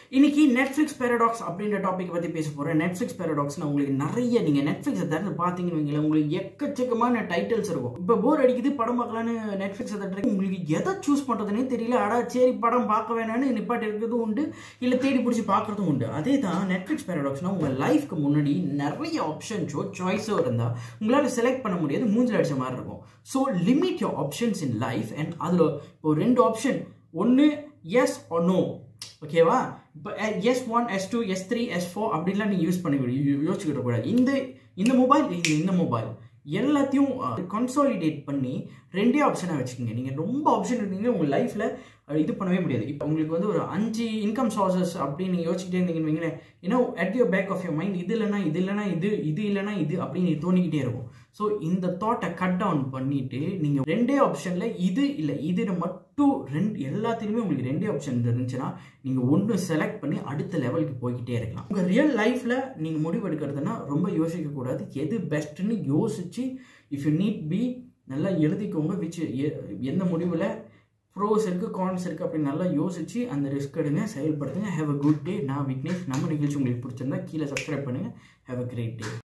இன்னைக்கு Netflix paradox அப்படின்ற topic பற்றி பேச போகிறேன் நெட்ஃப்ளிக்ஸ் பேரடாக்ஸ்னா உங்களுக்கு நிறைய நீங்கள் நெட்ஃப்ளிக்ஸை திறந்து பார்த்தீங்கன்னு வைங்களேன் உங்களுக்கு எக்கச்சக்கமான டைட்டில்ஸ் இருக்கும் இப்போ போர் அடிக்குது படம் பார்க்கலான்னு நெட்ஃப்ளிக்ஸை தட்டுறீங்க உங்களுக்கு எதை சூஸ் பண்ணுறதுனே தெரியல அடா சரி படம் பார்க்க வேணான்னு நிப்பாட்டி இருக்கிறதும் உண்டு இல்லை தேடி பிடிச்சி பார்க்குறதும் உண்டு அதே தான் நெட்ஃப்ளிக்ஸ் பேரடாக்ஸ்னால் உங்கள் லைஃப்க்கு முன்னாடி நிறைய ஆப்ஷன்ஸோ சாய்ஸோ இருந்தால் உங்களால் செலக்ட் பண்ண முடியாது மூஞ்சில் அடிச்ச மாதிரி இருக்கும் so limit your options in life and அதில் இப்போ ரெண்டு ஆப்ஷன் ஒன்று எஸ் or நோ ஓகேவா இப்போ S one S two S three S four அப்படின்லாம் நீங்கள் யூஸ் பண்ணி யோசிச்சுக்கிட்ட கூடாது இந்த இந்த மொபைல் இந்த இந்த மொபைல் எல்லாத்தையும் கன்சாலிடேட் பண்ணி ரெண்டே ஆப்ஷனாக வச்சுக்கோங்க நீங்கள் ரொம்ப ஆப்ஷன் இருந்தீங்கன்னா உங்கள் லைஃப்பில் இது பண்ணவே முடியாது இப்போ உங்களுக்கு வந்து ஒரு அஞ்சு இன்கம் சோர்சஸ் அப்படின்னு நீங்கள் யோசிச்சுட்டே இருந்தீங்கன்னு வைங்களேன் ஏன்னா at your back of your mind இது இல்லைனா இது இல்லைனா இது இது இல்லைனா இது அப்படின்னு தோணிக்கிட்டே இருக்கும் ஸோ இந்த தாட்டை கட் டவுன் பண்ணிட்டு நீங்கள் ரெண்டே ஆப்ஷனில் இது இல்லை இது மட்டும் ரெண்டு எல்லாத்துலேயுமே உங்களுக்கு ரெண்டே ஆப்ஷன் இருந்துச்சுன்னா நீங்கள் ஒன்று செலக்ட் பண்ணி அடுத்த லெவலுக்கு போய்கிட்டே இருக்கலாம் உங்கள் ரியல் லைஃப்பில் நீங்கள் முடிவு எடுக்கிறதுனா ரொம்ப யோசிக்கக்கூடாது எது பெஸ்ட்டுன்னு யோசிச்சு இஃப் யூ நீட் பி நல்லா எழுதிக்கோங்க விச் எந்த முடிவில் ப்ரோஸ் இருக்குது கான்ஸ் இருக்குது அப்படின்னு நல்லா யோசிச்சு அந்த ரிஸ்க் எடுங்க செயல்படுத்துங்க ஹேவ் அ குட் டே நான் விக்னேஷ் நம்ம நிகழ்ச்சி உங்களுக்கு பிடிச்சிருந்தா கீழே சப்ஸ்கிரைப் பண்ணுங்கள் ஹேவ் அ கிரேட் டே